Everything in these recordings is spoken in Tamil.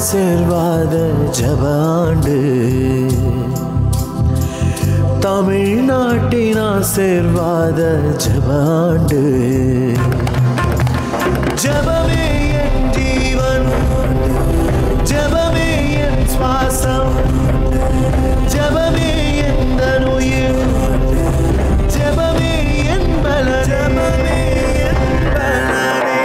ஆசிர்வாத ஜபாண்டு தமிழ்நாட்டின் ஆசிர்வாத ஜபாண்டு ஜபமே என் ஜீவன் ஜபமே என் சுவாசம் ஜபமே என் உயிர் ஜபமே என் பல ஜபமே என் பலனே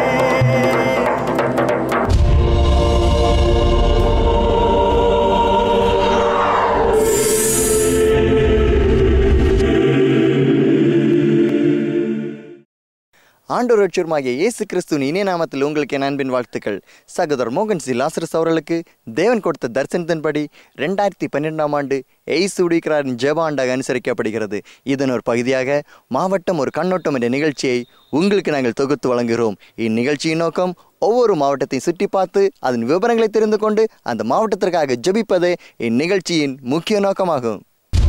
ஆண்டோர் ரட்சருமாகிய இயேசு கிறிஸ்துவின் இனிய நாமத்தில் உங்களுக்கு என் அன்பின் வாழ்த்துக்கள் சகோதரர் மோகன் சி லாசரஸ் அவர்களுக்கு தேவன் கொடுத்த தரிசனத்தின்படி ரெண்டாயிரத்தி பன்னிரெண்டாம் ஆண்டு எய்சு உடிக்கிறாரின் ஜெப ஆண்டாக அனுசரிக்கப்படுகிறது இதன் ஒரு பகுதியாக மாவட்டம் ஒரு கண்ணோட்டம் என்ற நிகழ்ச்சியை உங்களுக்கு நாங்கள் தொகுத்து வழங்குகிறோம் இந்நிகழ்ச்சியின் நோக்கம் ஒவ்வொரு மாவட்டத்தையும் சுற்றி பார்த்து அதன் விவரங்களை தெரிந்து கொண்டு அந்த மாவட்டத்திற்காக ஜெபிப்பதே இந்நிகழ்ச்சியின் முக்கிய நோக்கமாகும்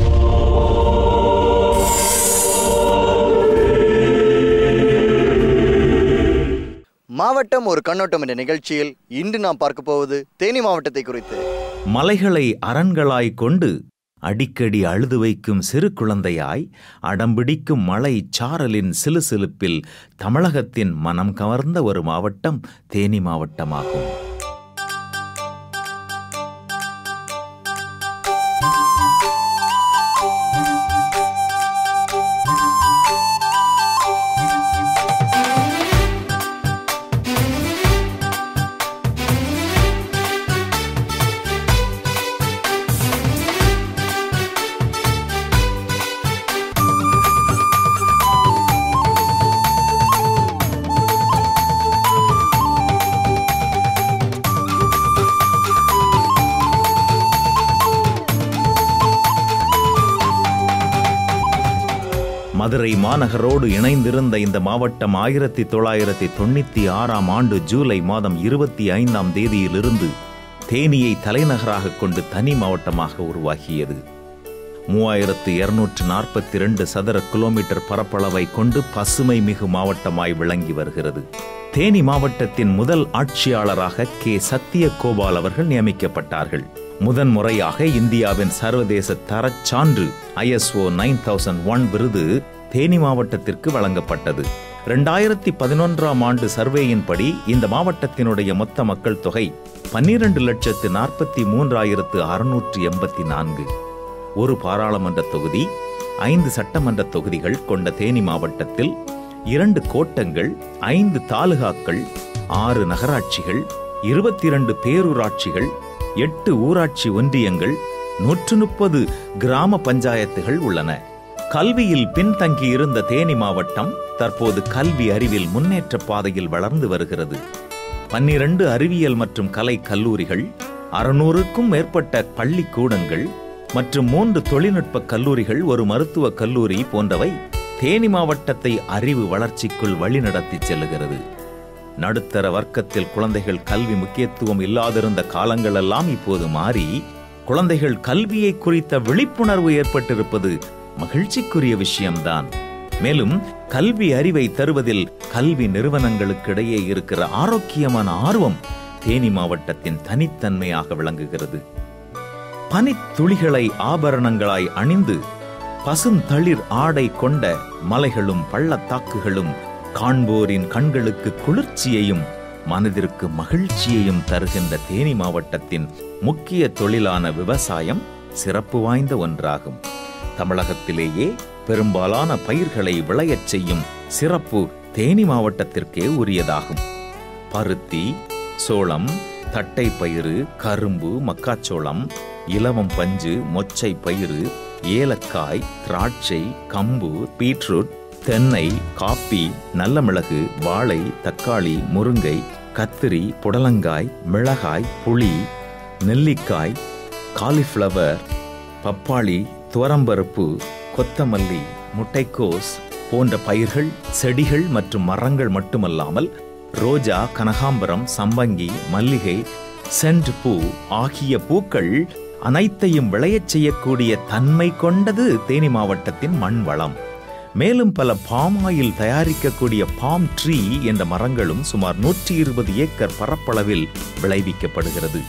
மாவட்டம் ஒரு கண்ணோட்டம் என்ற நிகழ்ச்சியில் இன்று நாம் பார்க்க போவது தேனி மாவட்டத்தை குறித்து மலைகளை அரண்களாய் கொண்டு அடிக்கடி அழுது வைக்கும் சிறு குழந்தையாய் அடம்பிடிக்கும் மலை சாரலின் சிலுசிலுப்பில் தமிழகத்தின் மனம் கவர்ந்த ஒரு மாவட்டம் தேனி மாவட்டமாகும் மதுரை மாநகரோடு இணைந்திருந்த இந்த மாவட்டம் ஆயிரத்தி தொள்ளாயிரத்தி தொண்ணூத்தி ஆறாம் ஆண்டு ஜூலை மாதம் இருபத்தி ஐந்தாம் தேதியிலிருந்து தேனியை தலைநகராக கொண்டு தனி மாவட்டமாக உருவாகியது மூவாயிரத்து இருநூற்று நாற்பத்தி ரெண்டு சதுர கிலோமீட்டர் பரப்பளவை கொண்டு பசுமை மிகு மாவட்டமாய் விளங்கி வருகிறது தேனி மாவட்டத்தின் முதல் ஆட்சியாளராக கே சத்தியகோபால் அவர்கள் நியமிக்கப்பட்டார்கள் முதன் முறையாக இந்தியாவின் சர்வதேச தரச் சான்று ஐஎஸ்ஓ நைன் தௌசண்ட் ஒன் விருது தேனி மாவட்டத்திற்கு வழங்கப்பட்டது இரண்டாயிரத்தி பதினொன்றாம் ஆண்டு சர்வேயின்படி இந்த மாவட்டத்தினுடைய மொத்த மக்கள் தொகை பன்னிரண்டு லட்சத்து நாற்பத்தி மூன்றாயிரத்து அறுநூற்று எண்பத்தி நான்கு ஒரு பாராளுமன்ற தொகுதி ஐந்து சட்டமன்ற தொகுதிகள் கொண்ட தேனி மாவட்டத்தில் இரண்டு கோட்டங்கள் ஐந்து தாலுகாக்கள் ஆறு நகராட்சிகள் இருபத்தி இரண்டு பேரூராட்சிகள் எட்டு ஊராட்சி ஒன்றியங்கள் நூற்று முப்பது கிராம பஞ்சாயத்துகள் உள்ளன கல்வியில் பின்தங்கியிருந்த தேனி மாவட்டம் தற்போது கல்வி அறிவில் முன்னேற்ற பாதையில் வளர்ந்து வருகிறது பன்னிரண்டு அறிவியல் மற்றும் கலை கல்லூரிகள் அறுநூறுக்கும் மேற்பட்ட பள்ளிக்கூடங்கள் மற்றும் மூன்று தொழில்நுட்ப கல்லூரிகள் ஒரு மருத்துவக் கல்லூரி போன்றவை தேனி மாவட்டத்தை அறிவு வளர்ச்சிக்குள் வழிநடத்திச் செல்லுகிறது நடுத்தர வர்க்கத்தில் குழந்தைகள் கல்வி முக்கியத்துவம் இல்லாதிருந்த காலங்களெல்லாம் இப்போது மாறி குழந்தைகள் கல்வியை குறித்த விழிப்புணர்வு ஏற்பட்டிருப்பது மகிழ்ச்சிக்குரிய விஷயம்தான் மேலும் கல்வி அறிவை தருவதில் கல்வி நிறுவனங்களுக்கிடையே இருக்கிற ஆரோக்கியமான ஆர்வம் தேனி மாவட்டத்தின் தனித்தன்மையாக விளங்குகிறது பனித்துளிகளை ஆபரணங்களாய் அணிந்து பசுந்தளிர் ஆடை கொண்ட மலைகளும் பள்ளத்தாக்குகளும் காண்போரின் கண்களுக்கு குளிர்ச்சியையும் மனதிற்கு மகிழ்ச்சியையும் தருகின்ற தேனி மாவட்டத்தின் முக்கிய தொழிலான விவசாயம் சிறப்பு வாய்ந்த ஒன்றாகும் தமிழகத்திலேயே பெரும்பாலான பயிர்களை விளையச் செய்யும் சிறப்பு தேனி மாவட்டத்திற்கே உரியதாகும் பருத்தி சோளம் தட்டைப்பயிறு கரும்பு மக்காச்சோளம் இலவம் பஞ்சு மொச்சை பயிறு ஏலக்காய் திராட்சை கம்பு பீட்ரூட் தென்னை காப்பி நல்ல மிளகு வாழை தக்காளி முருங்கை கத்திரி புடலங்காய் மிளகாய் புளி நெல்லிக்காய் காலிஃப்ளவர் பப்பாளி துவரம்பருப்பு கொத்தமல்லி முட்டைக்கோஸ் போன்ற பயிர்கள் செடிகள் மற்றும் மரங்கள் மட்டுமல்லாமல் ரோஜா கனகாம்பரம் சம்பங்கி மல்லிகை சென்ட் பூ ஆகிய பூக்கள் அனைத்தையும் விளையச் செய்யக்கூடிய தன்மை கொண்டது தேனி மாவட்டத்தின் மண் வளம் மேலும் பல பாம் ஆயில் தயாரிக்கக்கூடிய பாம் ட்ரீ என்ற மரங்களும் சுமார் நூற்றி இருபது ஏக்கர் பரப்பளவில் விளைவிக்கப்படுகிறது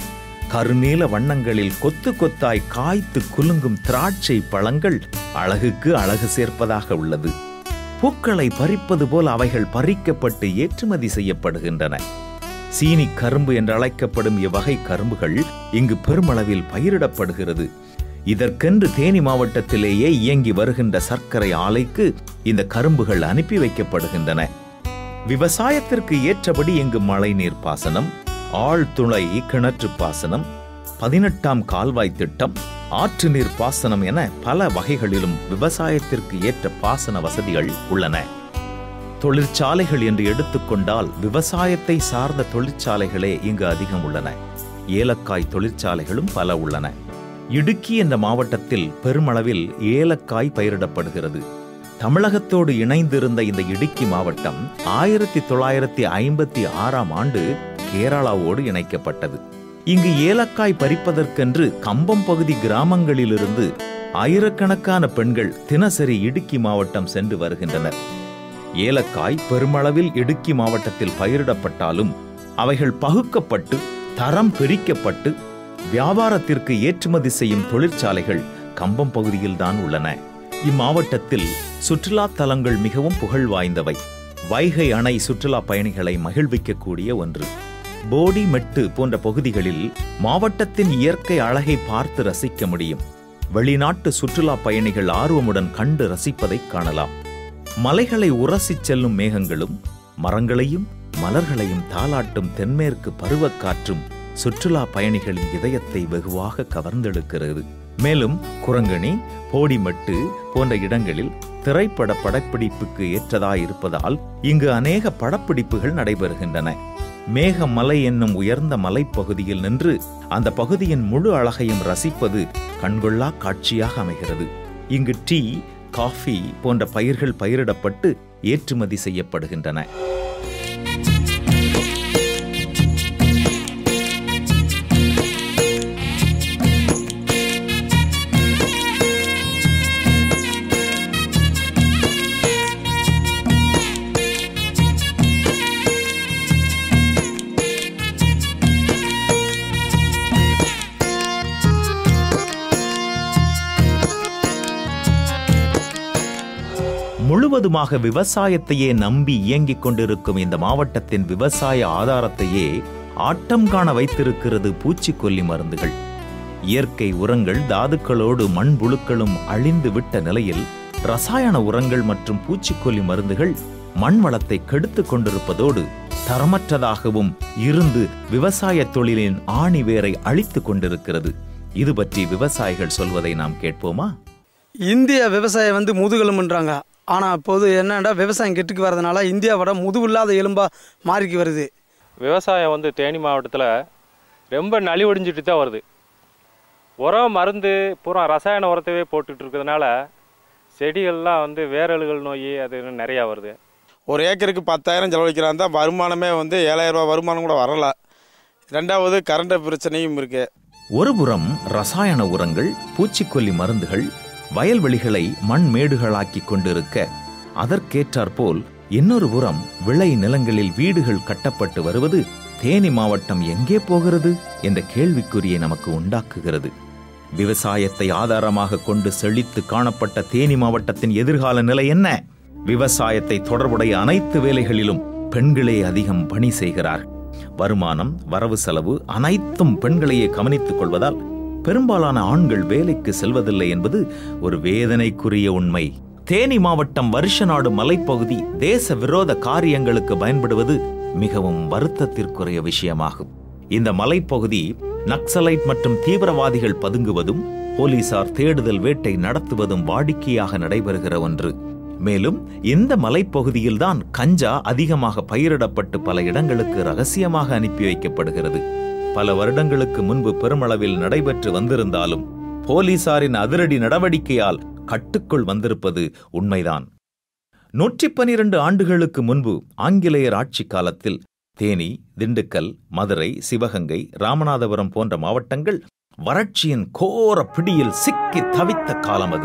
கருநீல வண்ணங்களில் கொத்து கொத்தாய் காய்த்து குலுங்கும் திராட்சை பழங்கள் அழகுக்கு அழகு சேர்ப்பதாக உள்ளது பூக்களை பறிப்பது போல் அவைகள் பறிக்கப்பட்டு ஏற்றுமதி செய்யப்படுகின்றன சீனி கரும்பு என்று அழைக்கப்படும் இவ்வகை கரும்புகள் இங்கு பெருமளவில் பயிரிடப்படுகிறது இதற்கென்று தேனி மாவட்டத்திலேயே இயங்கி வருகின்ற சர்க்கரை ஆலைக்கு இந்த கரும்புகள் அனுப்பி வைக்கப்படுகின்றன விவசாயத்திற்கு ஏற்றபடி இங்கு மழைநீர் பாசனம் ஆழ்துளை கிணற்று பாசனம் பதினெட்டாம் கால்வாய் திட்டம் ஆற்று நீர் பாசனம் என பல வகைகளிலும் விவசாயத்திற்கு ஏற்ற பாசன வசதிகள் உள்ளன தொழிற்சாலைகள் என்று எடுத்துக்கொண்டால் விவசாயத்தை சார்ந்த தொழிற்சாலைகளே இங்கு அதிகம் உள்ளன ஏலக்காய் தொழிற்சாலைகளும் பல உள்ளன இடுக்கி என்ற மாவட்டத்தில் பெருமளவில் ஏலக்காய் பயிரிடப்படுகிறது தமிழகத்தோடு இணைந்திருந்த இந்த இடுக்கி மாவட்டம் ஆயிரத்தி தொள்ளாயிரத்தி ஐம்பத்தி ஆறாம் ஆண்டு கேரளாவோடு இணைக்கப்பட்டது இங்கு ஏலக்காய் பறிப்பதற்கென்று கம்பம் பகுதி கிராமங்களிலிருந்து ஆயிரக்கணக்கான பெண்கள் தினசரி இடுக்கி மாவட்டம் சென்று வருகின்றனர் ஏலக்காய் பெருமளவில் இடுக்கி மாவட்டத்தில் பயிரிடப்பட்டாலும் அவைகள் பகுக்கப்பட்டு தரம் பிரிக்கப்பட்டு வியாபாரத்திற்கு ஏற்றுமதி செய்யும் தொழிற்சாலைகள் கம்பம் பகுதியில்தான் உள்ளன இம்மாவட்டத்தில் சுற்றுலா தலங்கள் மிகவும் புகழ் வாய்ந்தவை வைகை அணை சுற்றுலா பயணிகளை மகிழ்விக்கக்கூடிய ஒன்று போடி மெட்டு போன்ற பகுதிகளில் மாவட்டத்தின் இயற்கை அழகை பார்த்து ரசிக்க முடியும் வெளிநாட்டு சுற்றுலா பயணிகள் ஆர்வமுடன் கண்டு ரசிப்பதைக் காணலாம் மலைகளை உரசிச் செல்லும் மேகங்களும் மரங்களையும் மலர்களையும் தாளாட்டும் தென்மேற்கு பருவக்காற்றும் சுற்றுலா பயணிகளின் இதயத்தை வெகுவாக கவர்ந்தெடுக்கிறது மேலும் குரங்கணி போடிமட்டு போன்ற இடங்களில் திரைப்பட படப்பிடிப்புக்கு ஏற்றதாயிருப்பதால் இங்கு அநேக படப்பிடிப்புகள் நடைபெறுகின்றன மேகமலை என்னும் உயர்ந்த மலைப்பகுதியில் நின்று அந்த பகுதியின் முழு அழகையும் ரசிப்பது கண்கொள்ளா காட்சியாக அமைகிறது இங்கு டீ காஃபி போன்ற பயிர்கள் பயிரிடப்பட்டு ஏற்றுமதி செய்யப்படுகின்றன முழுவதுமாக விவசாயத்தையே நம்பி இயங்கிக் கொண்டிருக்கும் இந்த மாவட்டத்தின் விவசாய ஆதாரத்தையே ஆட்டம் காண வைத்திருக்கிறது பூச்சிக்கொல்லி மருந்துகள் இயற்கை உரங்கள் தாதுக்களோடு மண்புழுக்களும் அழிந்து விட்ட நிலையில் ரசாயன உரங்கள் மற்றும் பூச்சிக்கொல்லி மருந்துகள் மண் வளத்தை கெடுத்துக் கொண்டிருப்பதோடு தரமற்றதாகவும் இருந்து விவசாய தொழிலின் ஆணி வேரை அழித்துக் கொண்டிருக்கிறது இது பற்றி விவசாயிகள் சொல்வதை நாம் கேட்போமா இந்திய விவசாயம் வந்து முதுகெலும்புன்றாங்க ஆனால் இப்போது என்னடா விவசாயம் கெட்டுக்கு வரதுனால இந்தியாவோட முதுகில்லாத எலும்பாக மாறிக்கு வருது விவசாயம் வந்து தேனி மாவட்டத்தில் ரொம்ப நலிவடைஞ்சிட்டு தான் வருது உரம் மருந்து பூரா ரசாயன உரத்தவே போட்டுட்டு இருக்கிறதுனால செடிகள்லாம் வந்து வேரல்கள் நோய் அது இன்னும் நிறையா வருது ஒரு ஏக்கருக்கு பத்தாயிரம் செலவழிக்கிறான் தான் வருமானமே வந்து ஏழாயிரம் ரூபாய் வருமானம் கூட வரல ரெண்டாவது கரண்ட் பிரச்சனையும் இருக்கு ஒருபுறம் ரசாயன உரங்கள் பூச்சிக்கொல்லி மருந்துகள் வயல்வெளிகளை மண் மேடுகளாக்கிக் கொண்டிருக்க அதற்கேற்றாற்போல் இன்னொரு புறம் விளை நிலங்களில் வீடுகள் கட்டப்பட்டு வருவது தேனி மாவட்டம் எங்கே போகிறது என்ற கேள்விக்குறியை நமக்கு உண்டாக்குகிறது விவசாயத்தை ஆதாரமாக கொண்டு செழித்து காணப்பட்ட தேனி மாவட்டத்தின் எதிர்கால நிலை என்ன விவசாயத்தை தொடர்புடைய அனைத்து வேலைகளிலும் பெண்களே அதிகம் பணி செய்கிறார் வருமானம் வரவு செலவு அனைத்தும் பெண்களையே கவனித்துக் கொள்வதால் பெரும்பாலான ஆண்கள் வேலைக்கு செல்வதில்லை என்பது ஒரு வேதனைக்குரிய உண்மை தேனி மாவட்டம் வருஷநாடு மலைப்பகுதி தேச விரோத காரியங்களுக்கு பயன்படுவது மிகவும் வருத்தத்திற்குரிய விஷயமாகும் இந்த மலைப்பகுதி நக்சலைட் மற்றும் தீவிரவாதிகள் பதுங்குவதும் போலீசார் தேடுதல் வேட்டை நடத்துவதும் வாடிக்கையாக நடைபெறுகிற ஒன்று மேலும் இந்த மலைப்பகுதியில்தான் கஞ்சா அதிகமாக பயிரிடப்பட்டு பல இடங்களுக்கு ரகசியமாக அனுப்பி வைக்கப்படுகிறது பல வருடங்களுக்கு முன்பு பெருமளவில் நடைபெற்று வந்திருந்தாலும் போலீசாரின் அதிரடி நடவடிக்கையால் கட்டுக்குள் வந்திருப்பது உண்மைதான் நூற்றி பனிரெண்டு ஆண்டுகளுக்கு முன்பு ஆங்கிலேயர் ஆட்சி காலத்தில் தேனி திண்டுக்கல் மதுரை சிவகங்கை ராமநாதபுரம் போன்ற மாவட்டங்கள் வறட்சியின் கோர பிடியில் சிக்கி தவித்த காலம் அது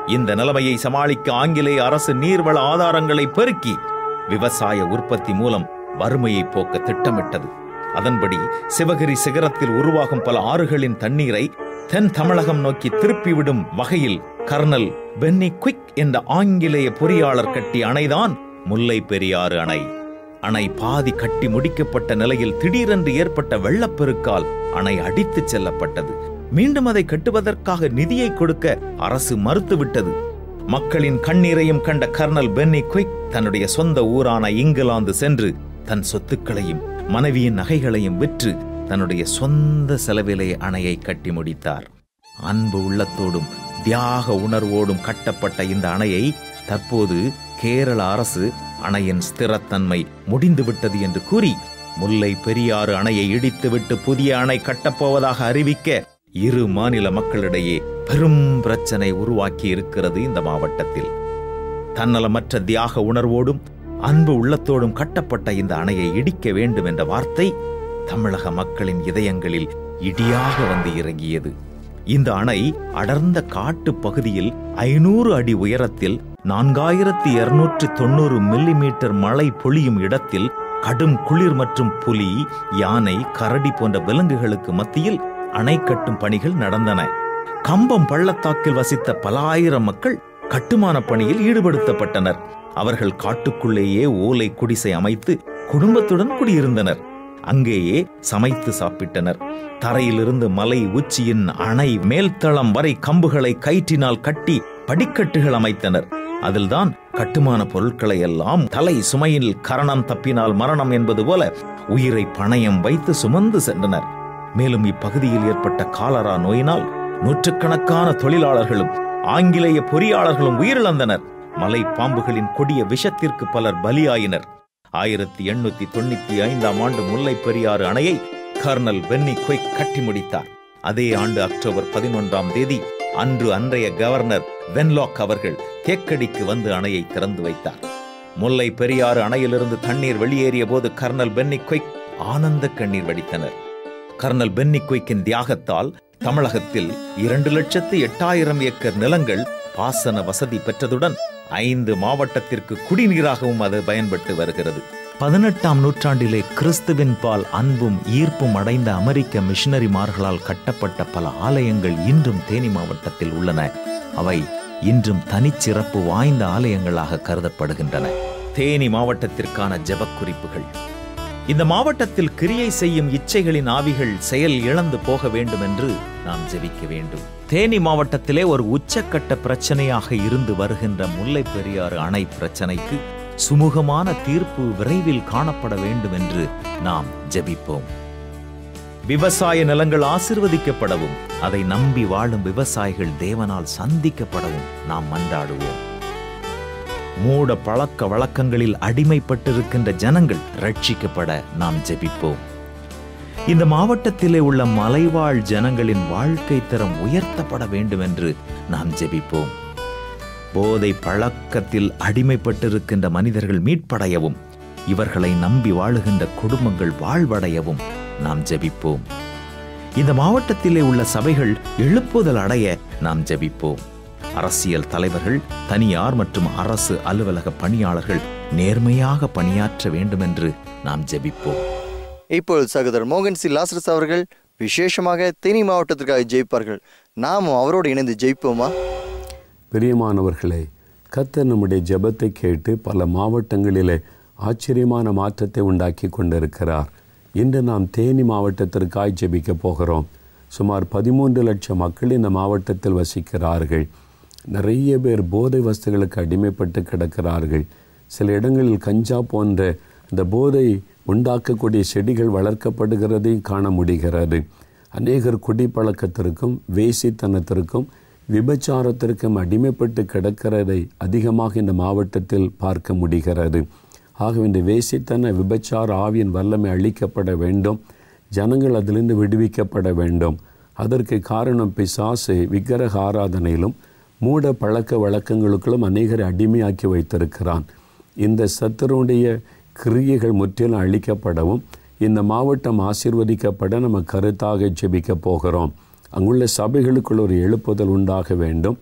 இந்த நிலைமையை சமாளிக்க ஆங்கிலேய அரசு நீர்வள ஆதாரங்களை பெருக்கி விவசாய உற்பத்தி மூலம் வறுமையை போக்க திட்டமிட்டது அதன்படி சிவகிரி சிகரத்தில் உருவாகும் பல ஆறுகளின் தண்ணீரை தென் தமிழகம் நோக்கி திருப்பிவிடும் வகையில் கர்னல் பென்னி குயிக் என்ற ஆங்கிலேய பொறியாளர் கட்டிய அணைதான் முல்லை பெரியாறு அணை அணை பாதி கட்டி முடிக்கப்பட்ட நிலையில் திடீரென்று ஏற்பட்ட வெள்ளப்பெருக்கால் அணை அடித்துச் செல்லப்பட்டது மீண்டும் அதை கட்டுவதற்காக நிதியை கொடுக்க அரசு மறுத்துவிட்டது மக்களின் கண்ணீரையும் கண்ட கர்னல் பென்னி குயிக் தன்னுடைய சொந்த ஊரான இங்கிலாந்து சென்று தன் சொத்துக்களையும் மனைவியின் நகைகளையும் விற்று தன்னுடைய சொந்த செலவிலே அணையை கட்டி முடித்தார் அன்பு உள்ளத்தோடும் தியாக உணர்வோடும் கட்டப்பட்ட இந்த அணையை தற்போது கேரள அரசு அணையின் ஸ்திரத்தன்மை முடிந்துவிட்டது என்று கூறி முல்லை பெரியாறு அணையை இடித்துவிட்டு புதிய அணை கட்டப்போவதாக அறிவிக்க இரு மாநில மக்களிடையே பெரும் பிரச்சனை உருவாக்கி இருக்கிறது இந்த மாவட்டத்தில் தன்னலமற்ற தியாக உணர்வோடும் அன்பு உள்ளத்தோடும் கட்டப்பட்ட இந்த அணையை இடிக்க வேண்டும் என்ற வார்த்தை தமிழக மக்களின் இதயங்களில் இடியாக வந்து இறங்கியது இந்த அணை அடர்ந்த காட்டு பகுதியில் ஐநூறு அடி உயரத்தில் நான்காயிரத்தி இருநூற்றி தொண்ணூறு மில்லிமீட்டர் மழை பொழியும் இடத்தில் கடும் குளிர் மற்றும் புலி யானை கரடி போன்ற விலங்குகளுக்கு மத்தியில் அணை கட்டும் பணிகள் நடந்தன கம்பம் பள்ளத்தாக்கில் வசித்த பல ஆயிரம் மக்கள் கட்டுமான பணியில் ஈடுபடுத்தப்பட்டனர் அவர்கள் காட்டுக்குள்ளேயே ஓலை குடிசை அமைத்து குடும்பத்துடன் குடியிருந்தனர் அங்கேயே சமைத்து சாப்பிட்டனர் தரையிலிருந்து மலை உச்சியின் அணை மேல்தளம் வரை கம்புகளை கயிற்றினால் கட்டி படிக்கட்டுகள் அமைத்தனர் அதில்தான் கட்டுமான பொருட்களை எல்லாம் தலை சுமையில் கரணம் தப்பினால் மரணம் என்பது போல உயிரை பணயம் வைத்து சுமந்து சென்றனர் மேலும் இப்பகுதியில் ஏற்பட்ட காலரா நோயினால் நூற்றுக்கணக்கான தொழிலாளர்களும் ஆங்கிலேய பொறியாளர்களும் உயிரிழந்தனர் மலை பாம்புகளின் கொடிய விஷத்திற்கு பலர் பலியாயினர் ஆயிரத்தி எண்ணூத்தி தொண்ணூத்தி ஐந்தாம் ஆண்டு முல்லை பெரியாறு அணையை கர்னல் பென்னி குயிக் கட்டி முடித்தார் அதே ஆண்டு அக்டோபர் பதினொன்றாம் தேதி அன்று அன்றைய கவர்னர் வென்லாக் அவர்கள் தேக்கடிக்கு வந்து அணையை திறந்து வைத்தார் முல்லை பெரியாறு அணையிலிருந்து தண்ணீர் வெளியேறிய போது கர்னல் பென்னி குயிக் ஆனந்த கண்ணீர் வடித்தனர் கர்னல் பென்னி குயிக்கின் தியாகத்தால் தமிழகத்தில் இரண்டு லட்சத்து எட்டாயிரம் ஏக்கர் நிலங்கள் பாசன வசதி பெற்றதுடன் ஐந்து மாவட்டத்திற்கு குடிநீராகவும் அது பயன்பட்டு வருகிறது பதினெட்டாம் நூற்றாண்டிலே கிறிஸ்துவின் பால் அன்பும் ஈர்ப்பும் அடைந்த அமெரிக்க மிஷனரிமார்களால் கட்டப்பட்ட பல ஆலயங்கள் இன்றும் தேனி மாவட்டத்தில் உள்ளன அவை இன்றும் தனிச்சிறப்பு வாய்ந்த ஆலயங்களாக கருதப்படுகின்றன தேனி மாவட்டத்திற்கான ஜெபக் குறிப்புகள் இந்த மாவட்டத்தில் கிரியை செய்யும் இச்சைகளின் ஆவிகள் செயல் இழந்து போக வேண்டும் என்று நாம் ஜெபிக்க வேண்டும் தேனி மாவட்டத்திலே ஒரு உச்சக்கட்ட பிரச்சனையாக இருந்து வருகின்ற முல்லை பெரியாறு அணை பிரச்சனைக்கு சுமூகமான தீர்ப்பு விரைவில் காணப்பட வேண்டும் என்று நாம் ஜெபிப்போம் விவசாய நிலங்கள் ஆசிர்வதிக்கப்படவும் அதை நம்பி வாழும் விவசாயிகள் தேவனால் சந்திக்கப்படவும் நாம் மன்றாடுவோம் மூட பழக்க வழக்கங்களில் அடிமைப்பட்டிருக்கின்ற ஜனங்கள் ரட்சிக்கப்பட நாம் ஜெபிப்போம் இந்த மாவட்டத்திலே உள்ள மலைவாழ் ஜனங்களின் வாழ்க்கை தரம் உயர்த்தப்பட வேண்டும் என்று நாம் ஜெபிப்போம் போதை பழக்கத்தில் அடிமைப்பட்டிருக்கின்ற மனிதர்கள் மீட்படையவும் இவர்களை நம்பி வாழுகின்ற குடும்பங்கள் வாழ்வடையவும் நாம் ஜெபிப்போம் இந்த மாவட்டத்திலே உள்ள சபைகள் எழுப்புதல் அடைய நாம் ஜெபிப்போம் அரசியல் தலைவர்கள் தனியார் மற்றும் அரசு அலுவலக பணியாளர்கள் நேர்மையாக பணியாற்ற வேண்டும் என்று நாம் ஜெபிப்போம் இப்பொழுது சகோதரர் மோகன் சி லாசரஸ் அவர்கள் விசேஷமாக தேனி மாவட்டத்திற்காக ஜெயிப்பார்கள் நாமும் அவரோடு இணைந்து ஜெயிப்போமா பிரியமானவர்களே கர்த்தர் நம்முடைய ஜெபத்தை கேட்டு பல மாவட்டங்களிலே ஆச்சரியமான மாற்றத்தை உண்டாக்கி கொண்டிருக்கிறார் இன்று நாம் தேனி மாவட்டத்திற்காய் ஜெபிக்க போகிறோம் சுமார் பதிமூன்று லட்சம் மக்கள் இந்த மாவட்டத்தில் வசிக்கிறார்கள் நிறைய பேர் போதை வஸ்துகளுக்கு அடிமைப்பட்டு கிடக்கிறார்கள் சில இடங்களில் கஞ்சா போன்ற இந்த போதை உண்டாக்கக்கூடிய செடிகள் வளர்க்கப்படுகிறதையும் காண முடிகிறது அநேகர் குடிப்பழக்கத்திற்கும் வேசித்தனத்திற்கும் விபச்சாரத்திற்கும் அடிமைப்பட்டு கிடக்கிறதை அதிகமாக இந்த மாவட்டத்தில் பார்க்க முடிகிறது ஆகவே இந்த வேசித்தன விபச்சார ஆவியின் வல்லமை அளிக்கப்பட வேண்டும் ஜனங்கள் அதிலிருந்து விடுவிக்கப்பட வேண்டும் அதற்கு காரணம் பிசாசு விக்கிரக ஆராதனையிலும் மூட பழக்க வழக்கங்களுக்குள்ளும் அநேகரை அடிமையாக்கி வைத்திருக்கிறான் இந்த சத்தருடைய கிரியைகள் முற்றிலும் அழிக்கப்படவும் இந்த மாவட்டம் ஆசீர்வதிக்கப்பட நம்ம கருத்தாக ஜெபிக்க போகிறோம் அங்குள்ள சபைகளுக்குள் ஒரு எழுப்புதல் உண்டாக வேண்டும்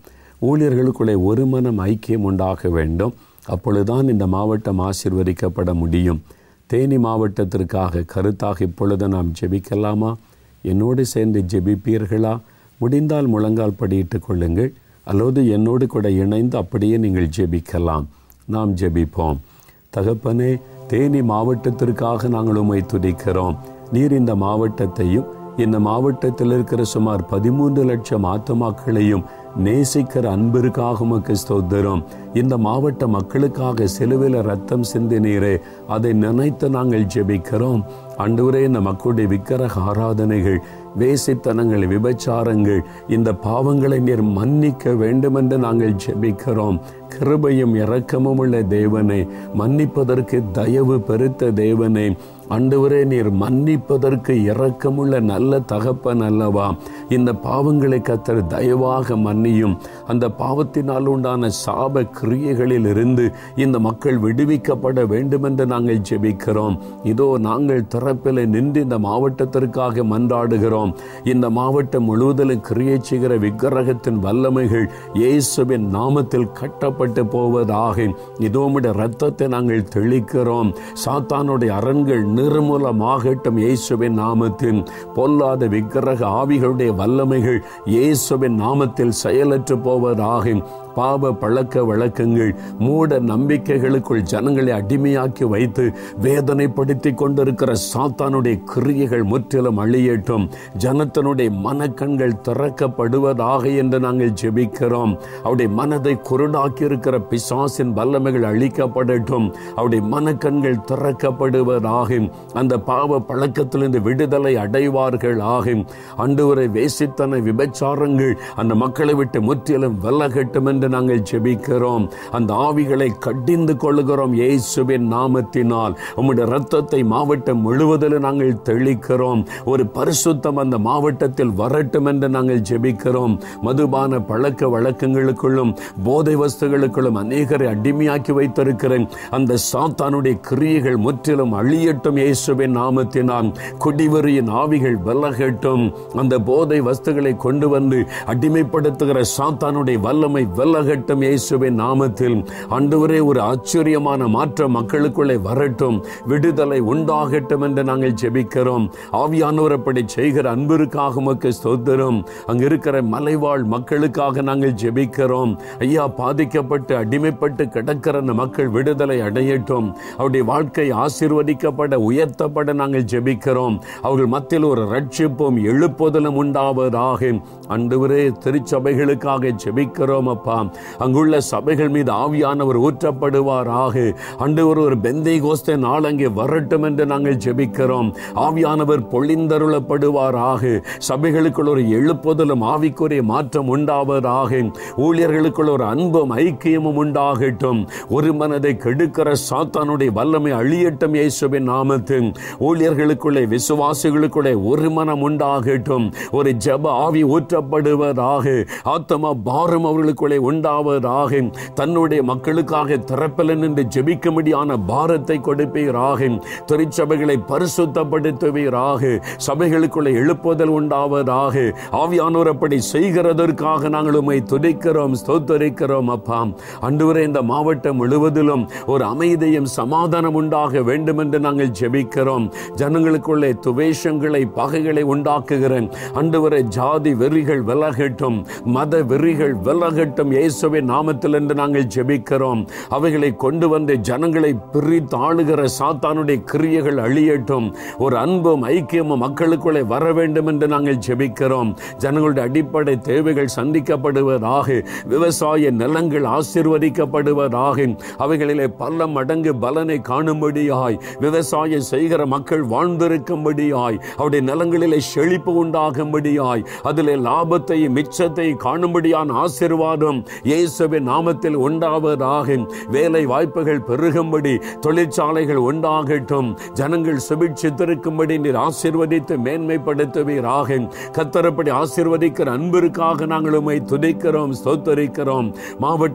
ஊழியர்களுக்குள்ளே ஒரு மனம் ஐக்கியம் உண்டாக வேண்டும் அப்பொழுதுதான் இந்த மாவட்டம் ஆசீர்வதிக்கப்பட முடியும் தேனி மாவட்டத்திற்காக கருத்தாக இப்பொழுது நாம் ஜெபிக்கலாமா என்னோடு சேர்ந்து ஜெபிப்பீர்களா முடிந்தால் முழங்கால் படியிட்டுக் கொள்ளுங்கள் அல்லது என்னோடு கூட இணைந்து அப்படியே நீங்கள் ஜெபிக்கலாம் நாம் ஜெபிப்போம் தகப்பனே தேனி மாவட்டத்திற்காக நாங்கள் உம்மை துதிக்கிறோம் நீர் இந்த மாவட்டத்தையும் இந்த மாவட்டத்தில் இருக்கிற சுமார் பதிமூன்று லட்சம் ஆத்மாக்களையும் நேசிக்கிற அன்பிற்காக உமக்கு ஸ்தோத்திரம் இந்த மாவட்ட மக்களுக்காக சிலுவையில் ரத்தம் சிந்தினீரே அதை நினைத்து நாங்கள் ஜெபிக்கிறோம் அன்றுவரே இந்த மக்களுடைய விக்கிரக ஆராதனைகள் வேசித்தனங்கள் விபச்சாரங்கள் இந்த பாவங்களை நீர் மன்னிக்க வேண்டுமென்று நாங்கள் ஜெபிக்கிறோம் கிருபையும் இரக்கமும் உள்ள தேவனே மன்னிப்பதற்கு தயவு பெருத்த தேவனே அன்றுவரே நீர் மன்னிப்பதற்கு இரக்கமுள்ள நல்ல தகப்பன் அல்லவா இந்த பாவங்களை கத்தர் தயவாக மன்னியும் அந்த பாவத்தினால் உண்டான சாப கிரியைகளில் இருந்து இந்த மக்கள் விடுவிக்கப்பட வேண்டுமென்று நாங்கள் ஜெபிக்கிறோம் இதோ நாங்கள் திறப்பில் நின்று இந்த மாவட்டத்திற்காக மன்றாடுகிறோம் இந்த மாவட்டம் முழுவதிலும் கிரியை செய்கிற விக்கிரகத்தின் வல்லமைகள் இயேசுவின் நாமத்தில் கட்டப்பட்டு போவதாக இதோமுடைய ரத்தத்தை நாங்கள் தெளிக்கிறோம் சாத்தானுடைய அரண்கள் நிர்மூலமாகட்டும் இயேசுவின் நாமத்தில் பொல்லாத விக்கிரக ஆவிகளுடைய வல்லமைகள் இயேசுவின் நாமத்தில் செயலற்று போவதாக பாவ பழக்க வழக்கங்கள் மூட நம்பிக்கைகளுக்குள் ஜனங்களை அடிமையாக்கி வைத்து வேதனைப்படுத்தி கொண்டிருக்கிற சாத்தானுடைய கிரியைகள் முற்றிலும் அழியட்டும் ஜனத்தனுடைய மனக்கண்கள் திறக்கப்படுவதாக என்று நாங்கள் ஜெபிக்கிறோம் அவருடைய மனதை குருடாக்கி இருக்கிற பிசாசின் வல்லமைகள் அழிக்கப்படட்டும் அவருடைய மனக்கண்கள் திறக்கப்படுவதாக அந்த பாவ பழக்கத்திலிருந்து விடுதலை அடைவார்கள் ஆகும் அன்றுவரை வேசித்தன விபச்சாரங்கள் அந்த மக்களை விட்டு முற்றிலும் விலகட்டும் என்று நாங்கள் ஜெபிக்கிறோம் அந்த ஆவிகளை கடிந்து கொள்ளுகிறோம் இயேசுவின் நாமத்தினால் உம்முடைய ரத்தத்தை மாவட்டம் முழுவதிலும் நாங்கள் தெளிக்கிறோம் ஒரு பரிசுத்தம் அந்த மாவட்டத்தில் வரட்டும் என்று நாங்கள் ஜெபிக்கிறோம் மதுபான பழக்க வழக்கங்களுக்குள்ளும் போதை வஸ்துகளுக்குள்ளும் அநேகரை அடிமையாக்கி வைத்திருக்கிறேன் அந்த சாத்தானுடைய கிரியைகள் முற்றிலும் அழியட்டும் இயேசுவின் நாமத்தினால் குடிவரியின் ஆவிகள் விலகட்டும் அந்த போதை வஸ்துகளை கொண்டு வந்து அடிமைப்படுத்துகிற சாத்தானுடைய வல்லமை விலகட்டும் இயேசுவின் நாமத்தில் அன்றுவரே ஒரு ஆச்சரியமான மாற்றம் மக்களுக்குள்ளே வரட்டும் விடுதலை உண்டாகட்டும் என்று நாங்கள் ஜெபிக்கிறோம் ஆவியானவர் அப்படி செய்கிற அன்பிற்காக உமக்கு ஸ்தோத்திரம் அங்க இருக்கிற மலைவாழ் மக்களுக்காக நாங்கள் ஜெபிக்கிறோம் ஐயா பாதிக்கப்பட்டு அடிமைப்பட்டு கிடக்கிற அந்த மக்கள் விடுதலை அடையட்டும் அவருடைய வாழ்க்கை ஆசீர்வதிக்கப்பட உயர்த்தப்பட நாங்கள் ஜெபிக்கிறோம் அவர்கள் மத்தியில் ஒரு ரட்சிப்பும் எழுப்புதலும் உண்டாவதாக அன்றுவரே திருச்சபைகளுக்காக ஜெபிக்கிறோம் அப்பா அங்குள்ள சபைகள் மீது ஆவியானவர் ஊற்றப்படுவாராக அன்றுவர் ஒரு பெந்தை கோஸ்த நாள் அங்கே வரட்டும் என்று நாங்கள் ஜெபிக்கிறோம் ஆவியானவர் பொழிந்தருளப்படுவாராக சபைகளுக்குள் ஒரு எழுப்புதலும் ஆவிக்குரிய மாற்றம் உண்டாவதாக ஊழியர்களுக்குள் ஒரு அன்பும் ஐக்கியமும் உண்டாகட்டும் ஒரு மனதை கெடுக்கிற சாத்தானுடைய வல்லமை அழியட்டும் இயேசுவின் நாமத்தில் ஊழியர்களுக்குள்ளே விசுவாசிகளுக்குள்ளே ஒரு மனம் உண்டாகட்டும் ஒரு ஜப ஆவி ஊற்றப்படுவதாக ஆத்மா பாரம் அவர்களுக்குள்ளே உண்டாவதாக தன்னுடைய மக்களுக்காக திறப்பில் நின்று ஜெபிக்கும்படியான பாரத்தை கொடுப்பீராக திருச்சபைகளை பரிசுத்தப்படுத்துவீராக சபைகளுக்குள்ளே எழுப்புதல் உண்டாவதாக ஆவியானோர் அப்படி செய்கிறதற்காக நாங்கள் உம்மை துதிக்கிறோம் ஸ்தோத்தரிக்கிறோம் அப்பா அன்றுவரை இந்த மாவட்டம் முழுவதிலும் ஒரு அமைதியும் சமாதானம் உண்டாக வேண்டும் என்று நாங்கள் ஜெபிக்கிறோம் ஜனங்களுக்குள்ளே துவேஷங்களை பகைகளை உண்டாக்குகிறேன் அன்றுவரை ஜாதி வெறிகள் விலகட்டும் மத வெறிகள் விலகட்டும் இயேசுவின் நாமத்தில் என்று நாங்கள் ஜெபிக்கிறோம் அவைகளை கொண்டு வந்து ஜனங்களை பிரித்து ஆளுகிற சாத்தானுடைய கிரியைகள் அழியட்டும் ஒரு அன்பும் ஐக்கியமும் மக்களுக்குள்ளே வர வேண்டும் என்று நாங்கள் ஜெபிக்கிறோம் ஜனங்களுடைய அடிப்படை தேவைகள் சந்திக்கப்படுவதாக விவசாய நிலங்கள் ஆசீர்வதிக்கப்படுவதாக அவைகளிலே பல மடங்கு பலனை காணும்படியாய் விவசாயம் செய்கிற மக்கள் வாழ்ந்திருக்கும்படியாய் அவருடைய நிலங்களிலே செழிப்பு உண்டாகும்படியாய் அதிலே லாபத்தையும் மிச்சத்தை காணும்படியான ஆசீர்வாதம் இயேசுவின் நாமத்தில் உண்டாவதாக வேலை வாய்ப்புகள் பெருகும்படி தொழிற்சாலைகள் உண்டாகட்டும் ஜனங்கள் சுபிட்சித்திருக்கும்படி நீர் ஆசீர்வதித்து மேன்மைப்படுத்துவீராக கத்தரப்படி ஆசீர்வதிக்கிற அன்பிற்காக நாங்கள் உம்மை துதிக்கிறோம் ஸ்தோத்தரிக்கிறோம் மாவட்ட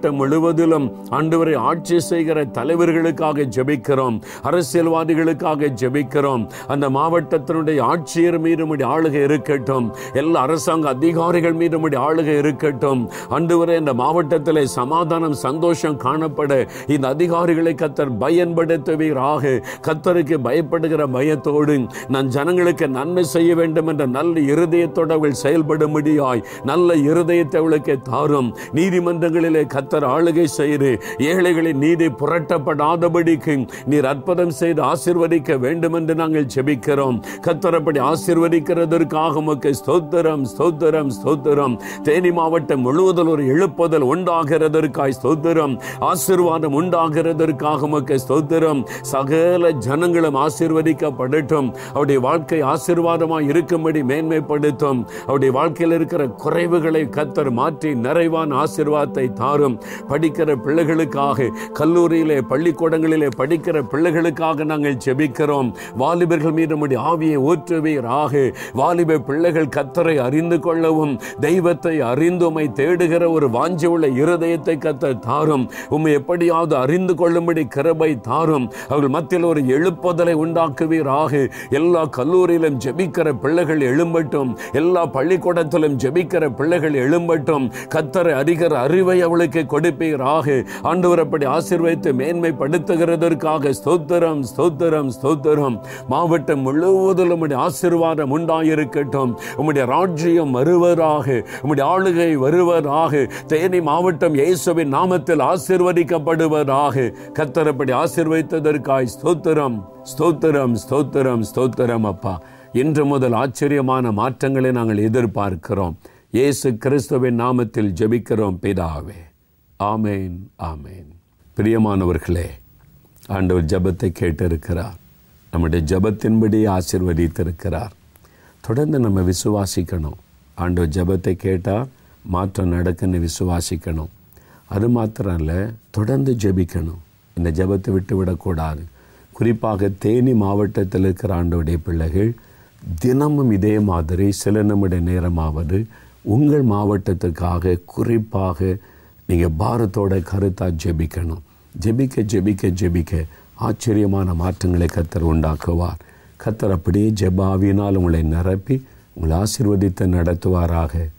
மாவட்டம் முழுவதிலும் ஆண்டவரை ஆட்சி செய்கிற தலைவர்களுக்காக ஜெபிக்கிறோம் அரசியல்வாதிகளுக்காக ஜெபிக்கிறோம் அந்த மாவட்டத்தினுடைய ஆட்சியர் மீது உம்முடைய ஆளுகை இருக்கட்டும் எல்லா அரசாங்க அதிகாரிகள் மீது உம்முடைய ஆளுகை இருக்கட்டும் ஆண்டவரே இந்த மாவட்டத்திலே சமாதானம் சந்தோஷம் காணப்பட இந்த அதிகாரிகளை கத்தர் பயன்படுத்துவீராக கத்தருக்கு பயப்படுகிற பயத்தோடு நான் ஜனங்களுக்கு நன்மை செய்ய வேண்டும் என்ற நல்ல இருதயத்தோடு அவள் செயல்படும்படியாய் நல்ல இருதயத்தை அவளுக்கு தாரும் நீதிமன்றங்களிலே கத்தர் ஆளுகை செய்து ஏழைகளின் நீதி புரட்டப்படாதபடிக்கு நீர் அற்புதம் செய்து ஆசிர்வதிக்க வேண்டும் என்று நாங்கள் ஜெபிக்கிறோம் கத்தர் அப்படி ஆசிர்வதிக்கிறதற்காக உமக்கு ஸ்தோத்திரம் ஸ்தோத்திரம் ஸ்தோத்திரம் தேனி மாவட்டம் முழுவதும் ஒரு எழுப்புதல் உண்டாகிறதற்காய் ஸ்தோத்திரம் ஆசீர்வாதம் உண்டாகிறதற்காக உமக்கு ஸ்தோத்திரம் சகல ஜனங்களும் ஆசீர்வதிக்கப்படட்டும் அவருடைய வாழ்க்கை ஆசீர்வாதமாய் இருக்கும்படி மேன்மைப்படுத்தும் அவருடைய வாழ்க்கையில் இருக்கிற குறைவுகளை கத்தர் மாற்றி நிறைவான ஆசீர்வாதத்தை தாரும் படிக்கிற பிள்ளைகளுக்காக கல்லூரியிலே பள்ளிக்கூடங்களிலே படிக்கிற பிள்ளைகளுக்காக நாங்கள் ஜெபிக்கிறோம் வாலிபர்கள் மீது நம்முடைய ஆவியை ஊற்றுவீராக வாலிப பிள்ளைகள் கத்தரை அறிந்து கொள்ளவும் தெய்வத்தை அறிந்து உம்மை தேடுகிற ஒரு வாஞ்சி உள்ள இருதயத்தை கத்த தாரும் உம்மை எப்படியாவது அறிந்து கொள்ளும்படி கிருபை தாரும் அவர்கள் மத்தியில் ஒரு எழுப்புதலை உண்டாக்குவீராக எல்லா கல்லூரியிலும் ஜெபிக்கிற பிள்ளைகள் எழும்பட்டும் எல்லா பள்ளிக்கூடத்திலும் ஜெபிக்கிற பிள்ளைகள் எழும்பட்டும் கத்தரை அறிகிற அறிவை அவளுக்கு கொடுப்பீராக ஆண்டவர் அப்படி ஆசீர்வதித்து மேன்மைப்படுத்துகிறதற்காக ஸ்தோத்திரம் ஸ்தோத்திரம் ஸ்தோத்திரம் மாவட்டம் முழுவதிலும் உம்முடைய ஆசீர்வாதம் உண்டாயிருக்கட்டும் உம்முடைய ராஜ்யம் வருவதாக உம்முடைய ஆளுகை வருவதாக தேனி மாவட்டம் இயேசுவின் நாமத்தில் ஆசீர்வதிக்கப்படுவதாக கத்தர் அப்படி ஆசீர்வதித்ததற்காய் ஸ்தோத்திரம் ஸ்தோத்திரம் ஸ்தோத்திரம் ஸ்தோத்திரம் அப்பா இன்று முதல் ஆச்சரியமான மாற்றங்களை நாங்கள் எதிர்பார்க்கிறோம் இயேசு கிறிஸ்துவின் நாமத்தில் ஜெபிக்கிறோம் பிதாவே ஆமேன் ஆமேன் பிரியமானவர்களே ஆண்டவர் ஜெபத்தை கேட்டிருக்கிறார் நம்முடைய ஜெபத்தின்படி ஆசிர்வதித்திருக்கிறார் தொடர்ந்து நம்ம விசுவாசிக்கணும் ஆண்டவர் ஜெபத்தை கேட்டால் மாற்றம் நடக்குன்னு விசுவாசிக்கணும் அது மாத்திரம் இல்லை தொடர்ந்து ஜெபிக்கணும் இந்த ஜெபத்தை விட்டு விடக்கூடாது குறிப்பாக தேனி மாவட்டத்தில் இருக்கிற ஆண்டோடைய பிள்ளைகள் தினமும் இதே மாதிரி சில நிமிட நேரமாவது உங்கள் மாவட்டத்துக்காக குறிப்பாக நீங்கள் பாரத்தோட கருத்தாக ஜெபிக்கணும் ஜெபிக்க ஜெபிக்க ஜெபிக்க ஆச்சரியமான மாற்றங்களை கத்தர் உண்டாக்குவார் கத்தர் அப்படியே ஜெபாவினால் உங்களை நிரப்பி உங்களை ஆசீர்வதித்து நடத்துவாராக